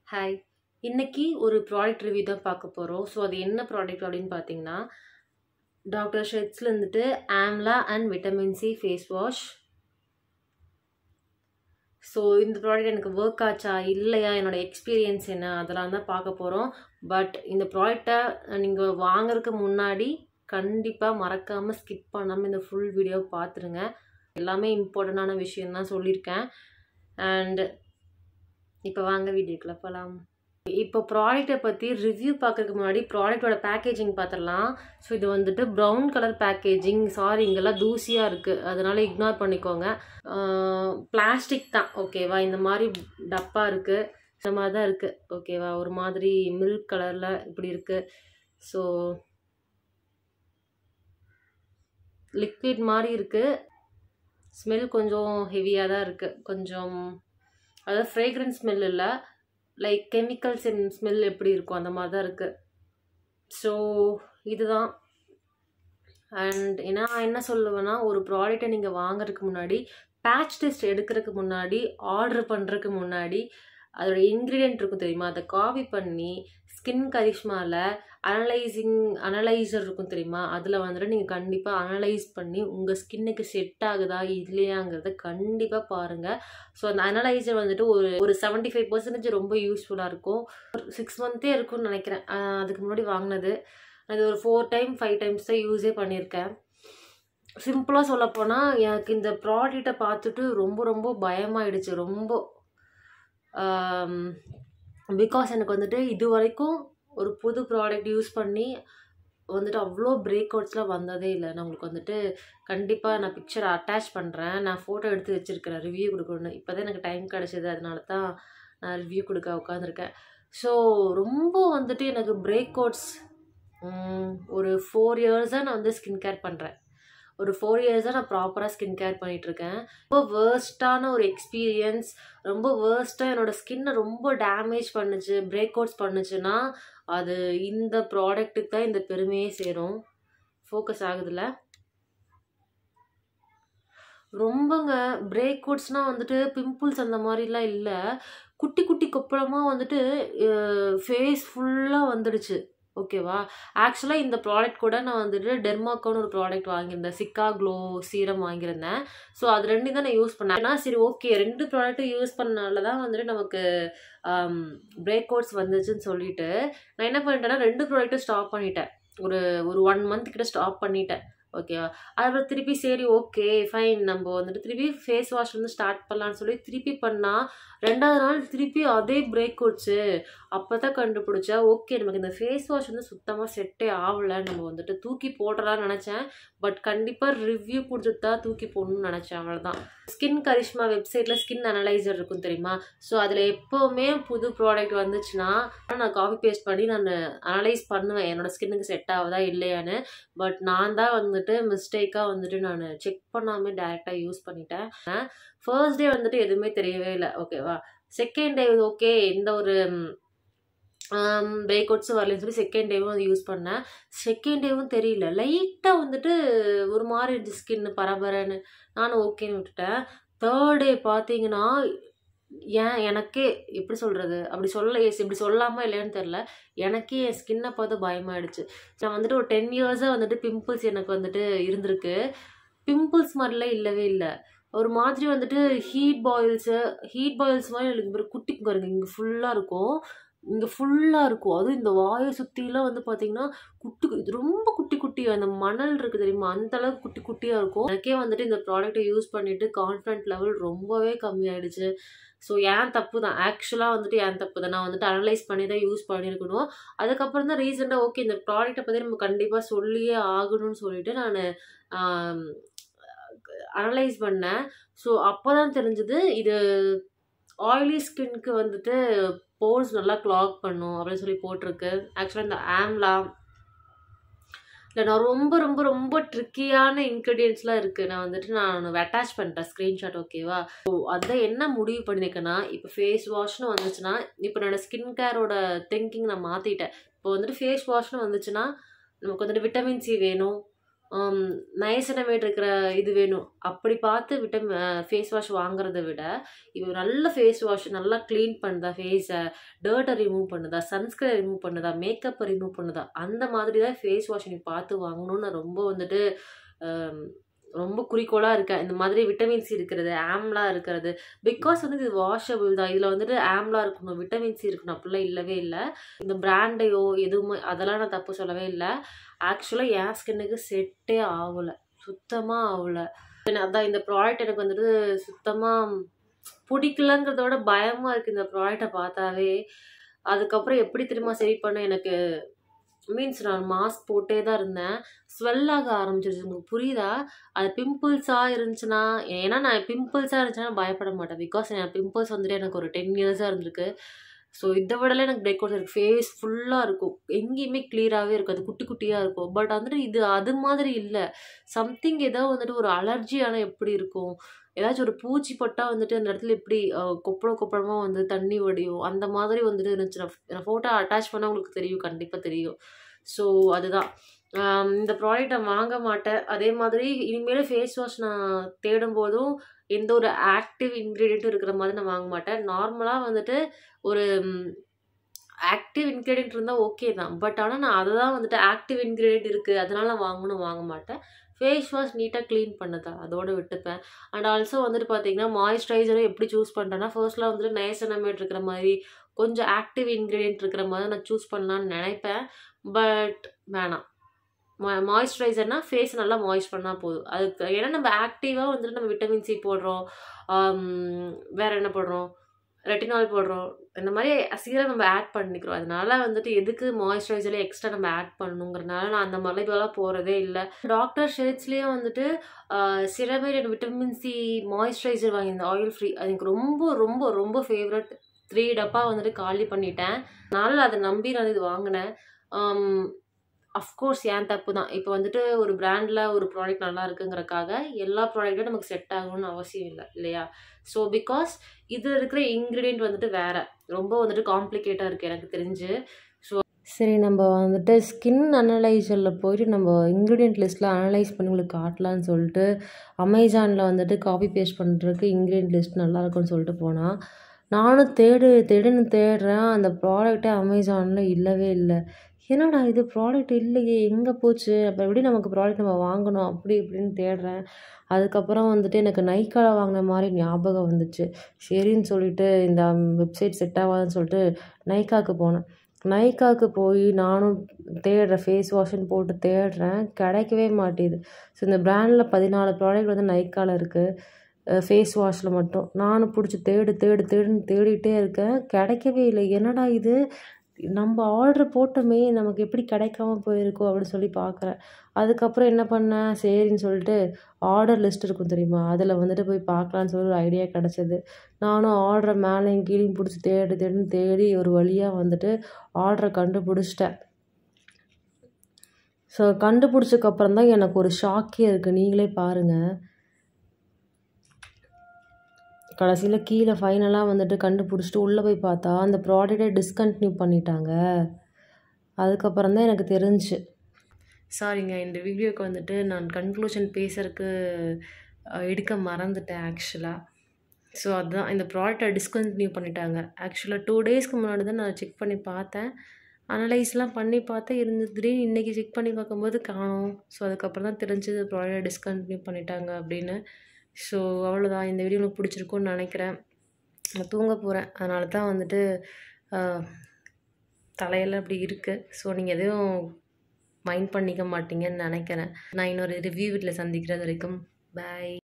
hi இன்னைக்கு ஒரு product review தான் பார்க்க போகிறோம் ஸோ அது என்ன ப்ராடக்ட் அப்படின்னு பார்த்தீங்கன்னா டாக்டர் ஷெட்ஸில் இருந்துட்டு amla and vitamin C face wash so இந்த ப்ராடக்ட் எனக்கு ஒர்க் ஆச்சா இல்லையா என்னோட எக்ஸ்பீரியன்ஸ் என்ன அதெல்லாம் தான் பார்க்க போகிறோம் பட் இந்த ப்ராடக்டை நீங்கள் வாங்குறதுக்கு முன்னாடி கண்டிப்பாக மறக்காமல் ஸ்கிப் பண்ணாமல் இந்த ஃபுல் வீடியோ பார்த்துருங்க எல்லாமே இம்பார்ட்டண்டான விஷயம் தான் சொல்லியிருக்கேன் அண்ட் இப்போ வாங்க வீடியோக்குள்ள போகலாம் இப்போ ப்ராடக்ட்டை பற்றி ரிவ்யூ பார்க்கறதுக்கு முன்னாடி ப்ராடக்ட்டோட பேக்கேஜிங் பார்த்துடலாம் ஸோ இது வந்துட்டு ப்ரௌன் கலர் பேக்கேஜிங் சாரி இங்கெல்லாம் தூசியாக இருக்குது அதனால் இக்னோர் பண்ணிக்கோங்க பிளாஸ்டிக் தான் ஓகேவா இந்த மாதிரி டப்பா இருக்குது இந்த மாதிரி தான் இருக்குது ஓகேவா ஒரு மாதிரி மில்க் கலரில் இப்படி இருக்குது ஸோ லிக்விட் மாதிரி இருக்குது ஸ்மெல் கொஞ்சம் ஹெவியாக தான் இருக்குது கொஞ்சம் அதாவது ஃப்ரேக்ரன்ஸ் ஸ்மெல் இல்லை லைக் கெமிக்கல்ஸ் ஸ்மெல் எப்படி இருக்கும் அந்த மாதிரி தான் இருக்குது ஸோ இதுதான் அண்ட் ஏன்னா என்ன சொல்லுவேன்னா ஒரு ப்ராடக்ட்டை நீங்கள் வாங்குறதுக்கு முன்னாடி பேட்ச் டெஸ்ட் எடுக்கிறதுக்கு முன்னாடி ஆர்டர் பண்ணுறதுக்கு முன்னாடி அதோட இன்க்ரீடியன்ட் இருக்கும் தெரியுமா அதை காப்பி பண்ணி ஸ்கின் கரிஷ்மாவில் அனலைசிங் அனலைசர் இருக்கும் தெரியுமா அதில் வந்துட்டு நீங்கள் கண்டிப்பாக அனலைஸ் பண்ணி உங்கள் ஸ்கின்னுக்கு செட் ஆகுதா இல்லையாங்கிறத கண்டிப்பாக பாருங்கள் ஸோ அந்த அனலைசர் வந்துட்டு ஒரு ஒரு செவன்ட்டி ஃபைவ் பர்சன்டேஜ் ரொம்ப யூஸ்ஃபுல்லாக இருக்கும் ஒரு சிக்ஸ் மந்த்தே இருக்கும்னு நினைக்கிறேன் அதுக்கு முன்னாடி வாங்கினது அது ஒரு ஃபோர் டைம் ஃபைவ் டைம்ஸ் தான் யூஸே பண்ணியிருக்கேன் சிம்பிளாக சொல்லப்போனால் எனக்கு இந்த ப்ராடக்டை பார்த்துட்டு ரொம்ப ரொம்ப பயமாயிடுச்சு ரொம்ப பிகாஸ் எனக்கு வந்துட்டு இது வரைக்கும் ஒரு புது ப்ராடக்ட் யூஸ் பண்ணி வந்துட்டு அவ்வளோ பிரேக் அவுட்ஸ்லாம் வந்ததே இல்லை நான் உங்களுக்கு வந்துட்டு கண்டிப்பாக நான் பிக்சர் அட்டாச் பண்ணுறேன் நான் ஃபோட்டோ எடுத்து வச்சுருக்கிறேன் ரிவ்யூ கொடுக்கணும் இப்போ தான் எனக்கு டைம் கிடச்சிது அதனால தான் நான் ரிவ்யூ கொடுக்க உட்காந்துருக்கேன் ஸோ ரொம்ப வந்துட்டு எனக்கு பிரேக் அவுட்ஸ் ஒரு ஃபோர் இயர்ஸாக நான் வந்து ஸ்கின் கேர் பண்ணுறேன் ஒரு ஃபோர் இயர்ஸாக நான் ப்ராப்பராக ஸ்கின் கேர் பண்ணிகிட்ருக்கேன் ரொம்ப வேர்ஸ்ட்டான ஒரு எக்ஸ்பீரியன்ஸ் ரொம்ப வேர்ஸ்ட்டாக என்னோடய ஸ்கின்னை ரொம்ப டேமேஜ் பண்ணுச்சு பிரேக் அவுட்ஸ் பண்ணுச்சுன்னா அது இந்த ப்ராடக்ட்டுக்கு தான் இந்த பெருமையே சேரும் ஃபோக்கஸ் ஆகுதுல்ல ரொம்பங்க பிரேக் அவுட்ஸ்னால் வந்துட்டு பிம்பிள்ஸ் அந்த மாதிரிலாம் இல்லை குட்டி குட்டி கொப்பளமாக வந்துட்டு ஃபேஸ் ஃபுல்லாக வந்துடுச்சு ஓகேவா ஆக்சுவலாக இந்த ப்ராடக்ட் கூட நான் வந்துட்டு டெர்மாக்கோன்னு ஒரு ப்ராடக்ட் வாங்கியிருந்தேன் சிக்கா க்ளோ சீரம் வாங்கியிருந்தேன் ஸோ அது ரெண்டு தான் நான் யூஸ் பண்ணேன் ஏன்னா சரி ஓகே ரெண்டு ப்ராடக்ட்டும் யூஸ் பண்ணனால தான் வந்துட்டு நமக்கு பிரேக் அவுட்ஸ் வந்துச்சுன்னு சொல்லிட்டு நான் என்ன பண்ணிட்டேன்னா ரெண்டு ப்ராடக்ட்டும் ஸ்டாப் பண்ணிட்டேன் ஒரு ஒரு ஒன் மந்த் கிட்ட ஸ்டாப் பண்ணிட்டேன் ஓகேவா அப்புறம் திருப்பி சரி ஓகே ஃபைன் நம்ம வந்துட்டு திருப்பி ஃபேஸ் வாஷ் வந்து ஸ்டார்ட் பண்ணலான்னு சொல்லி திருப்பி பண்ணால் ரெண்டாவது நாள் திருப்பி அதே பிரேக் அவுட்ஸு அப்போ தான் கண்டுபிடிச்சா ஓகே நமக்கு இந்த ஃபேஸ் வாஷ் வந்து சுத்தமாக செட்டே ஆகலை நம்ம வந்துட்டு தூக்கி போடுறலான்னு நினச்சேன் பட் கண்டிப்பாக ரிவ்யூ கொடுத்துட்டு தான் தூக்கி போடணும்னு நினச்சேன் அவ்வளோதான் ஸ்கின் கரிஷ்மா வெப்சைட்டில் ஸ்கின் அனலைசர் இருக்கும் தெரியுமா ஸோ அதில் எப்போவுமே புது ப்ராடக்ட் வந்துச்சுன்னா நான் காப்பி பேஸ்ட் பண்ணி நான் அனலைஸ் பண்ணுவேன் என்னோடய ஸ்கின்னுக்கு செட் ஆகுதா இல்லையான்னு பட் நான் தான் வந்துட்டு மிஸ்டேக்காக வந்துட்டு நான் செக் பண்ணாமல் டேரெக்டாக யூஸ் பண்ணிட்டேன் ஃபர்ஸ்ட் டே வந்துட்டு எதுவுமே தெரியவே இல்லை ஓகேவா செகண்ட் டே ஓகே எந்த ஒரு பிரேக் அவுட்ஸும் வரலன்னு சொல்லி செகண்ட் டேவும் வந்து யூஸ் பண்ணேன் செகண்ட் டேவும் தெரியல லைட்டாக வந்துட்டு ஒரு மாதிரி இருந்துச்சு ஸ்கின்னு பரபரன்னு நானும் ஓகேன்னு விட்டுட்டேன் தேர்ட் டே பார்த்தீங்கன்னா ஏன் எனக்கே எப்படி சொல்கிறது அப்படி சொல்ல இப்படி சொல்லாமல் இல்லையான்னு தெரில எனக்கே என் ஸ்கின்னை பார்த்து பயமாயிடுச்சு நான் வந்துட்டு ஒரு டென் இயர்ஸாக வந்துட்டு பிம்பிள்ஸ் எனக்கு வந்துட்டு இருந்திருக்கு பிம்பிள்ஸ் மாதிரிலாம் இல்லவே இல்லை ஒரு மாதிரி வந்துட்டு ஹீட் பாயில்ஸு ஹீட் பாயில்ஸ் மாதிரி எனக்கு குட்டி பாருங்க இங்கே ஃபுல்லாக இருக்கும் இங்கே ஃபுல்லாக இருக்கும் அதுவும் இந்த வாயை சுற்றிலாம் வந்து பார்த்திங்கன்னா குட்டி இது ரொம்ப குட்டி குட்டியாக அந்த மணல் இருக்குது தெரியுமா அந்த அளவுக்கு குட்டி குட்டியாக இருக்கும் எனக்கே வந்துட்டு இந்த ப்ராடக்ட்டை யூஸ் பண்ணிவிட்டு கான்ஃபிடென்ட் லெவல் ரொம்பவே கம்மியாயிடுச்சு ஸோ ஏன் தப்பு தான் ஆக்சுவலாக வந்துட்டு ஏன் தப்பு தான் நான் வந்துட்டு அனலைஸ் பண்ணி தான் யூஸ் பண்ணியிருக்கணும் அதுக்கப்புறம் தான் ரீசெண்டாக ஓகே இந்த ப்ராடக்ட்டை பற்றி நம்ம கண்டிப்பாக சொல்லியே ஆகணும்னு சொல்லிட்டு நான் அனலைஸ் பண்ணேன் ஸோ அப்போ தான் தெரிஞ்சது இது ஆயிலி ஸ்கின்க்கு வந்துட்டு போர்ஸ் நல்லா க்ளாக் பண்ணும் அப்படின்னு சொல்லி போட்டிருக்கு ஆக்சுவலாக இந்த ஆம்லா இல்லை நான் ரொம்ப ரொம்ப ரொம்ப ட்ரிக்கியான இன்க்ரீடியன்ஸ்லாம் இருக்குது நான் வந்துட்டு நான் அட்டாச் பண்ணுறேன் ஸ்க்ரீன்ஷாட் ஓகேவா ஸோ அதை என்ன முடிவு பண்ணியிருக்கேன்னா இப்போ ஃபேஸ் வாஷ்னு வந்துச்சுன்னா இப்போ என்னோட ஸ்கின் கேரோட திங்கிங் நான் மாற்றிட்டேன் இப்போ வந்துட்டு ஃபேஸ் வாஷ்னு வந்துச்சுன்னா நமக்கு வந்துட்டு விட்டமின் சி வேணும் நயசனமேட் இருக்கிற இது வேணும் அப்படி பார்த்து விட்டம் ஃபேஸ் வாஷ் வாங்குறத விட இது ஒரு நல்ல ஃபேஸ் வாஷ் நல்லா க்ளீன் பண்ணுதா ஃபேஸை டர்ட்டை ரிமூவ் பண்ணுதா சன்ஸ்கிரீன் ரிமூவ் பண்ணுதா மேக்கப்பை ரிமூவ் பண்ணுதா அந்த மாதிரி தான் ஃபேஸ் வாஷ் நீ பார்த்து வாங்கணும்னு நான் ரொம்ப வந்துட்டு ஆம், ரொம்ப குறிக்கோளாக இருக்கேன் இந்த மாதிரி விட்டமின் சி இருக்கிறது ஆம்லா இருக்கிறது பிகாஸ் வந்து இது வாஷபிள் தான் இதில் வந்துட்டு ஆம்லா இருக்கணும் விட்டமின் சி இருக்கணும் அப்படிலாம் இல்லவே இல்லை இந்த பிராண்டையோ எதுவுமே அதெல்லாம் நான் தப்பு சொல்லவே இல்லை ஆக்சுவலாக என் ஸ்கின்னுக்கு செட்டே ஆகலை சுத்தமாக ஆகலை அதான் இந்த ப்ராடக்ட் எனக்கு வந்துட்டு சுத்தமாக பிடிக்கலங்கிறத விட பயமாக இருக்குது இந்த ப்ராடக்டை பார்த்தாவே அதுக்கப்புறம் எப்படி திரும்ப சரி பண்ண எனக்கு மீன்ஸ் நான் மாஸ்க் போட்டே தான் இருந்தேன் ஸ்வெல் ஆக ஆரம்பிச்சிருச்சு உங்களுக்கு புரியுதா அது பிம்பிள்ஸாக இருந்துச்சுன்னா ஏன்னா நான் பிம்பிள்ஸாக இருந்துச்சுன்னா பயப்பட மாட்டேன் பிகாஸ் என் பிம்பிள்ஸ் வந்துட்டு எனக்கு ஒரு டென் இயர்ஸாக இருந்திருக்கு ஸோ இதை விடலாம் எனக்கு பிரேக் அவுட் இருக்குது ஃபேஸ் ஃபுல்லாக இருக்கும் எங்கேயுமே கிளியராகவே இருக்காது குட்டி குட்டியாக இருக்கும் பட் வந்துட்டு இது அது மாதிரி இல்லை சம்திங் ஏதோ வந்துட்டு ஒரு அலர்ஜியான எப்படி இருக்கும் ஏதாச்சும் ஒரு பூச்சி பட்டா வந்துட்டு அந்த இடத்துல எப்படி அஹ், கொப்பளம் கொப்பளமாக வந்து தண்ணி வடியும் அந்த மாதிரி வந்துட்டு இருந்துச்சு நான் நான் ஃபோட்டோ அட்டாச் பண்ணால் உங்களுக்கு தெரியும் கண்டிப்பாக தெரியும் ஸோ அதுதான் ஆம், இந்த ப்ராடக்ட் நான் வாங்க மாட்டேன் அதே மாதிரி இனிமேல் ஃபேஸ் வாஷ் நான் தேடும் போதும் எந்த ஒரு ஆக்டிவ் இன்க்ரீடியண்ட்டும் இருக்கிற மாதிரி நான் வாங்க மாட்டேன் நார்மலாக வந்துட்டு ஒரு ஆக்டிவ் இன்க்ரீடியன்ட் இருந்தால் ஓகே தான் பட் ஆனால் நான் அதை தான் வந்துட்டு ஆக்டிவ் இன்க்ரீடியன்ட் இருக்குது அதனால நான் வாங்கணும் வாங்க மாட்டேன் ஃபேஸ் வாஷ் நீட்டாக க்ளீன் பண்ணுதா அதோட விட்டுப்பேன் அண்ட் ஆல்சோ வந்துட்டு பார்த்தீங்கன்னா மாய்ஸ்சரைசரும் எப்படி சூஸ் பண்ணுறேன்னா ஃபர்ஸ்ட்லாம் வந்துட்டு நயசனமேட் இருக்கிற மாதிரி கொஞ்சம் ஆக்டிவ் இன்க்ரீடியன்ட் இருக்கிற மாதிரி நான் சூஸ் பண்ணலான்னு நினைப்பேன் பட் வேணாம் மாய்ஸ்சரைசர்னா ஃபேஸ் நல்லா மாய்ஸ் பண்ணால் போதும் அதுக்கு ஏன்னா நம்ம ஆக்டிவாக வந்துட்டு நம்ம விட்டமின் சி போடுறோம் ஆம், வேற என்ன போடுறோம் ரெட்டினால் போடுறோம் இந்த மாதிரி சீரம் நம்ம ஆட் பண்ணிக்கிறோம் அதனால வந்துட்டு எதுக்கு மாய்ஸ்சரைசர்ல எக்ஸ்ட்ரா நம்ம ஆட் பண்ணணுங்கிறனால நான் அந்த மாதிரி இதெல்லாம் போகிறதே இல்லை டாக்டர் ஷேட்ஸ்லேயும் வந்துட்டு ceramide and vitamin C moisturiser வாங்கியிருந்தேன் ஆயில் ஃப்ரீ அது எனக்கு ரொம்ப ரொம்ப ரொம்ப ஃபேவரட் த்ரீ டப்பா வந்துட்டு காலி பண்ணிட்டேன் அதனால அதை நம்பி நான் இது வாங்கினேன் அஃப்கோர்ஸ் ஏன் தப்பு தான் இப்போ வந்துட்டு ஒரு பிராண்டில் ஒரு ப்ராடக்ட் நல்லா இருக்குங்கிறக்காக எல்லா ப்ராடக்ட்டும் நமக்கு செட் ஆகணும்னு அவசியம் இல்லை இல்லையா ஸோ பிகாஸ் இதில் இருக்கிற இன்க்ரீடியன்ட் வந்துட்டு வேற ரொம்ப வந்துட்டு காம்ப்ளிகேட்டாக இருக்குது எனக்கு தெரிஞ்சு ஸோ சரி நம்ம வந்துட்டு ஸ்கின் அனலைசரில் போயிட்டு நம்ம இன்க்ரீடியன்ட் லிஸ்ட்டில் அனலைஸ் பண்ணி உங்களுக்கு காட்டலான்னு சொல்லிட்டு அமேசானில் வந்துட்டு காப்பி பேஸ்ட் பண்ணுறதுக்கு இன்க்ரீடியன்ட் லிஸ்ட் நல்லா இருக்கும்னு சொல்லிட்டு போனால் நானும் தேடு தேடுன்னு தேடுறேன் அந்த ப்ராடக்ட்டே அமேசானில் இல்லவே இல்லை என்னடா இது ப்ராடக்ட் இல்லையே எங்கே போச்சு அப்போ எப்படி நமக்கு ப்ராடக்ட் நம்ம வாங்கணும் அப்படி இப்படின்னு தேடுறேன் அதுக்கப்புறம் வந்துட்டு எனக்கு நைக்காவில் வாங்கின மாதிரி ஞாபகம் வந்துச்சு சரின்னு சொல்லிட்டு இந்த வெப்சைட் செட் ஆகாதுன்னு சொல்லிட்டு நைக்காவுக்கு போனேன் நைக்காவுக்கு போய் நானும் தேடுறேன் ஃபேஸ் வாஷ்னு போட்டு தேடுறேன் கிடைக்கவே மாட்டேது ஸோ இந்த பிராண்டில் பதினாலு ப்ராடக்ட் வந்து நைக்காவில் இருக்குது ஃபேஸ் வாஷில் மட்டும் நானும் பிடிச்சி தேடு தேடு தேடுன்னு தேடிட்டே இருக்கேன் கிடைக்கவே இல்லை என்னடா இது நம்ம ஆர்டர் போட்டோமே நமக்கு எப்படி கிடைக்காம போயிருக்கோ அப்படின்னு சொல்லி பார்க்குறேன் அதுக்கப்புறம் என்ன பண்ணேன் சரின்னு சொல்லிட்டு ஆர்டர் லிஸ்ட் இருக்கும் தெரியுமா அதில் வந்துட்டு போய் பார்க்கலான்னு சொல்லி ஒரு ஐடியா கிடச்சிது நானும் ஆர்டரை மேலேயும் கீழேயும் பிடிச்சி தேடு தேடுன்னு தேடி ஒரு வழியாக வந்துட்டு ஆர்டரை கண்டுபிடிச்சிட்டேன் ஸோ கண்டுபிடிச்சக்கப்புறம் தான் எனக்கு ஒரு ஷாக்கே இருக்குது நீங்களே பாருங்கள் கடைசியில் கீழே ஃபைனலாக வந்துட்டு கண்டுபிடிச்சிட்டு உள்ளே போய் பார்த்தா அந்த ப்ராடக்டை டிஸ்கண்டினியூ பண்ணிட்டாங்க அதுக்கப்புறம் தான் எனக்கு தெரிஞ்சுச்சு சாரிங்க இந்த வீடியோக்கு வந்துட்டு நான் கன்க்ளூஷன் பேசுறதுக்கு அஹ், எடுக்க மறந்துட்டேன் ஆக்சுவலாக ஸோ அதுதான் இந்த ப்ராடக்டை டிஸ்கண்டினியூ பண்ணிட்டாங்க ஆக்சுவலாக டூ டேஸ்க்கு முன்னாடி தான் நான் செக் பண்ணி பார்த்தேன் அனலைஸ்லாம் பண்ணி பார்த்தேன் இருந்தது திடீர்னு இன்றைக்கி செக் பண்ணி பார்க்கும்போது காணோம் ஸோ அதுக்கப்புறம் தான் தெரிஞ்சது ப்ராடக்டை டிஸ்கண்டினியூ பண்ணிட்டாங்க அப்படின்னு ஸோ அவ்வளோதான் இந்த வீடியோ உங்களுக்கு பிடிச்சிருக்கும்னு நினைக்கிறேன் நான் தூங்க போகிறேன் அதனால தான் வந்துட்டு ஆஹ், தலையெல்லாம் இப்படி இருக்குது ஸோ நீங்கள் எதையும் மைண்ட் பண்ணிக்க மாட்டீங்கன்னு நினைக்கிறேன் நான் இன்னொரு ரிவ்யூ வீட்டில் சந்திக்கிறது வரைக்கும் பாய்